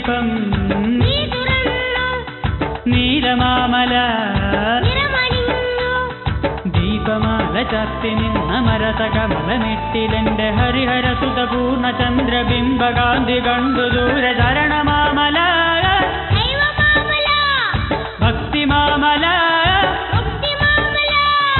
മകരദീപം നീ തുറന്നു നീലമാമല നിറമണിഞ്ഞു ദീപമാല ചാർത്തി നിന്ന മരതകമലമെട്ടിലെന്റെ ഹരിഹര സുതപൂർണ്ണ ചന്ദ്രബിംബകാന്തി കണ്ടു ദൂര ചരണമാമല ദൈവമാമല ഭക്തിമാമല മുക്തിമാമല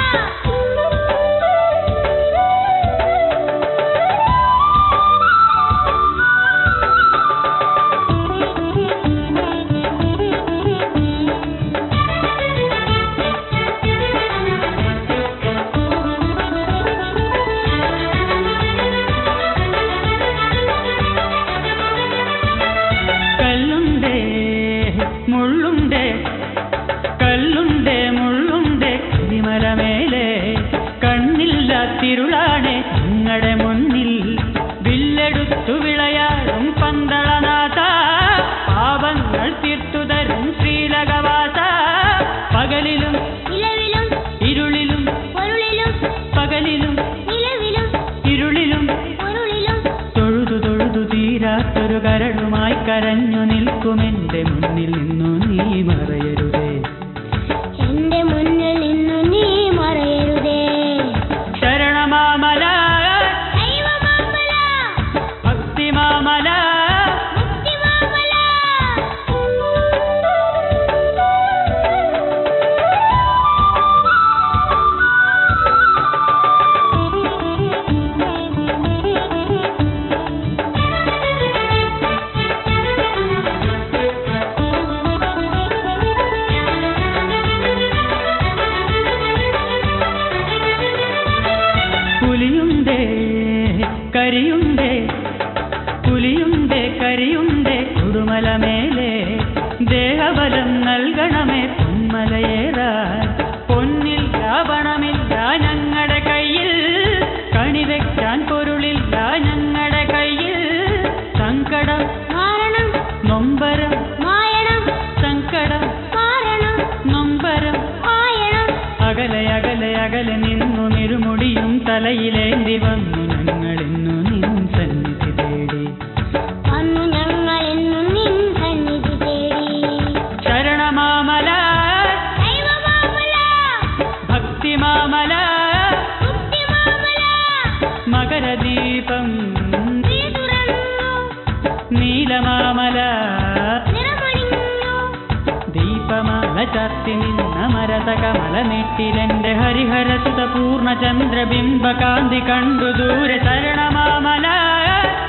കല്ലുണ്ടേ മുള്ളുണ്ടേ കല്ലുണ്ടേ മുള്ളുണ്ടേ കരിമലമേലെ കണ്ണില്ലാത്തിരുളാണേ നിങ്ങളുടെ മുന്നിൽ വില്ലെടുത്തു വിളയാടും പന്തളനാഥ പാപങ്ങൾ തീർത്തുതരും ശ്രീലകവാസ പകലിലും നിലവിലും ഇരുളിലും പൊരുളിലും പകലിലും നിലവിലും ഇരുളിലും പൊരുളിലും തൊഴുതു തൊഴുതു തീരാത്തൊരു കരടുമായി കരഞ്ഞു നിൽക്കുമെന്റെ മുന്നിൽ നിന്നു നീ മറയരുതേ എന്റെ മുന്നിൽ നിന്നു നീ മറയരുതേ ശരണമാമല ദൈവമാമല ഭക്തിമാമല മുക്തിമാമല പുലിയുണ്ടേ കരിയുണ്ടേ പുലിയുണ്ടേ കരിയുണ്ടേ ഉടുമലമേലെ ദേഹബലം നൽകണമേ പൊന്മലയേറാൻ പൊന്നില്ല പണമില്ല ഞങ്ങളുടെ കയ്യിൽ കണിവെക്കാൻ പൊരുളില്ല ഞങ്ങളുടെ കയ്യിൽ സങ്കടം മാരണം നൊമ്പരം മായണം സങ്കടം മാറണം നൊമ്പരം മായണം അകലെ അകലെ അകലെ നിന്നു നിരുമുടിയും തലയിലേന്തി വന്നു ഞങ്ങൾ ഇന്നു നിൻ സന്നിധി തേടി വന്നു ഞങ്ങൾ എന്നും നിൻ സന്നിധി തേടി ശരണമാമല ദൈവമാമല ഭക്തിമാമല മുക്തിമാമല മകരദീപം നീ തുറന്നു നീലമാമല നിറമണിഞ്ഞു ദീപമാല ചാർത്തി നിന്ന മരതകമലമെട്ടിലെന്റെ ഹരിഹര സുതപൂർണ്ണ ചന്ദ്രബിംബകാന്തി കണ്ടു ദൂരെ ശരണമാമല